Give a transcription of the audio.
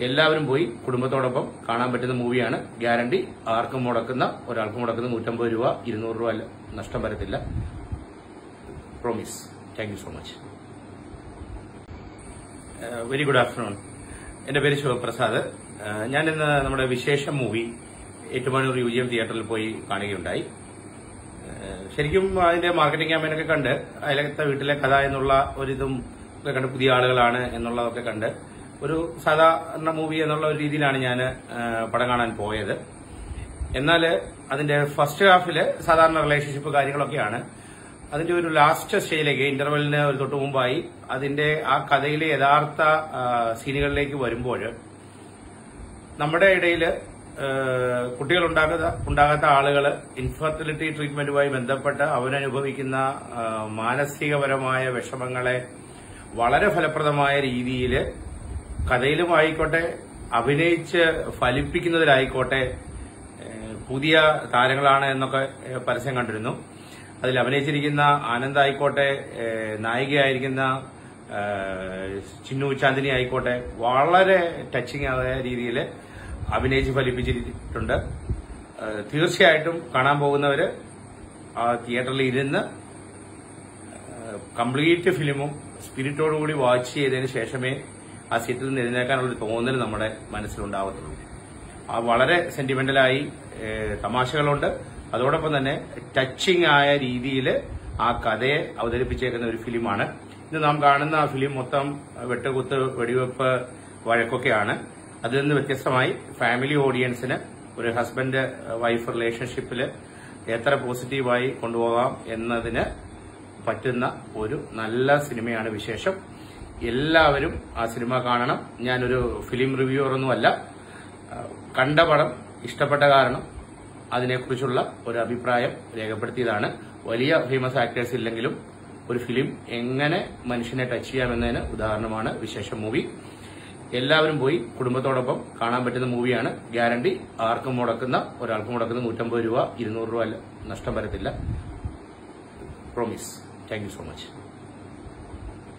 എല്ലാവരും പോയി കുടുംബത്തോടൊപ്പം കാണാൻ പറ്റുന്ന മൂവിയാണ് ഗ്യാരണ്ടി ആർക്കും മുടക്കുന്ന ഒരാൾക്ക് മുടക്കുന്ന നൂറ്റമ്പത് രൂപ ഇരുന്നൂറ് രൂപ അല്ല നഷ്ടം വരത്തില്ല promise thank you so much very good afternoon എന്റെ പേര് ശിവപ്രസാദ് ഏഹ് ഞാൻ ഇന്ന് നമ്മുടെ വിശേഷ movie Ettumanoor U G M തിയേറ്ററിൽ പോയി കാണുകയുണ്ടായി ഏഹ് ശരിക്കും അതിന്റെ മാർക്കറ്റിംഗ് ക്യാമ്പയിനൊക്കെ കണ്ട് അതിലത്തെ വീട്ടിലെ കഥ എന്നുള്ള ഒരിതും ഒക്കെ കണ്ട് പുതിയ ആളുകളാണ് എന്നുള്ളതൊക്കെ കണ്ട് ഒരു സാധാരണ മൂവി എന്നുള്ള ഒരു രീതിയിലാണ് ഞാൻ പടം കാണാൻ പോയത് എന്നാൽ അതിന്റെ ഫസ്റ്റ് ഹാഫില് സാധാരണ റിലേഷൻഷിപ്പ് കാര്യങ്ങളൊക്കെയാണ് അതിന്റെ ഒരു ലാസ്റ്റ് സ്റ്റേജിലേക്ക് ഇന്റർവെല്ലിന് ഒരു തൊട്ട് മുമ്പായി അതിന്റെ ആ കഥയിലെ യഥാർത്ഥ ആ, സീനുകളിലേക്ക് വരുമ്പോൾ നമ്മുടെ ഇടയിൽ കുട്ടികൾ ഉണ്ടാകാത്ത ഉണ്ടാകാത്ത ആളുകൾ ഇൻഫെർട്ടിലിറ്റി ട്രീറ്റ്മെന്റുമായി ബന്ധപ്പെട്ട് അവരനുഭവിക്കുന്ന ആ, മാനസികപരമായ വിഷമങ്ങളെ വളരെ ഫലപ്രദമായ രീതിയിൽ കഥയിലും ആയിക്കോട്ടെ അഭിനയിച്ച് ഫലിപ്പിക്കുന്നതിലായിക്കോട്ടെ ഏഹ് പുതിയ താരങ്ങളാണ് എന്നൊക്കെ ഏഹ് പരസ്യം കണ്ടിരുന്നു അതിൽ അഭിനയിച്ചിരിക്കുന്ന ആനന്ദ് ആയിക്കോട്ടെ ഏഹ് നായികയായിരിക്കുന്ന ഏഹ് ചിന്നു ചാന്ദിനി ആയിക്കോട്ടെ വളരെ ടച്ചിങ് ആയ രീതിയിൽ അഭിനയിച്ച് ഫലിപ്പിച്ചിട്ടുണ്ട് ഏഹ് തീർച്ചയായിട്ടും കാണാൻ പോകുന്നവര് ആ തിയേറ്ററിൽ ഇരുന്ന് കംപ്ലീറ്റ് ഫിലിമും സ്പിരിറ്റോടുകൂടി വാച്ച് ചെയ്തതിന് ശേഷമേ ആ സീറ്റിൽ നിന്ന് എഴുന്നേക്കാനുള്ള തോന്നൽ നമ്മുടെ മനസ്സിലുണ്ടാവത്തുള്ളൂ ആ വളരെ സെന്റിമെന്റലായി ഏഹ്, തമാശകളുണ്ട് അതോടൊപ്പം തന്നെ ടച്ചിങ് ആയ രീതിയിൽ ആ കഥയെ അവതരിപ്പിച്ചേക്കുന്ന ഒരു ഫിലിമാണ് ഇന്ന് നാം കാണുന്ന ആ ഫിലിം മൊത്തം വെട്ടുകുത്ത് വെടിവെപ്പ് വഴക്കൊക്കെയാണ് അതിൽ നിന്ന് വ്യത്യസ്തമായി ഫാമിലി ഓഡിയൻസിന് ഒരു ഹസ്ബൻഡ് വൈഫ് റിലേഷൻഷിപ്പിൽ എത്ര പോസിറ്റീവായി കൊണ്ടുപോകാം എന്നതിന് പറ്റുന്ന ഒരു നല്ല സിനിമയാണ് വിശേഷം എല്ലാവരും ആ സിനിമ കാണണം ഞാനൊരു ഫിലിം റിവ്യൂവർ ഒന്നുമല്ല ആ, കണ്ട പടം ഇഷ്ടപ്പെട്ട കാരണം അതിനെക്കുറിച്ചുള്ള ഒരു അഭിപ്രായം രേഖപ്പെടുത്തിയതാണ് വലിയ ഫേമസ് ആക്ടേഴ്സ് ഇല്ലെങ്കിലും ഒരു ഫിലിം എങ്ങനെ മനുഷ്യനെ ടച്ച് ചെയ്യാമെന്നതിന് ഉദാഹരണമാണ് വിശേഷം മൂവി എല്ലാവരും പോയി കുടുംബത്തോടൊപ്പം കാണാൻ പറ്റുന്ന മൂവിയാണ് ഗ്യാരണ്ടി ആർക്കും മുടക്കുന്ന ഒരാൾക്ക് മുടക്കുന്ന നൂറ്റമ്പത് രൂപ ഇരുന്നൂറ് രൂപ അല്ല നഷ്ടം വരത്തില്ല promise thank you so much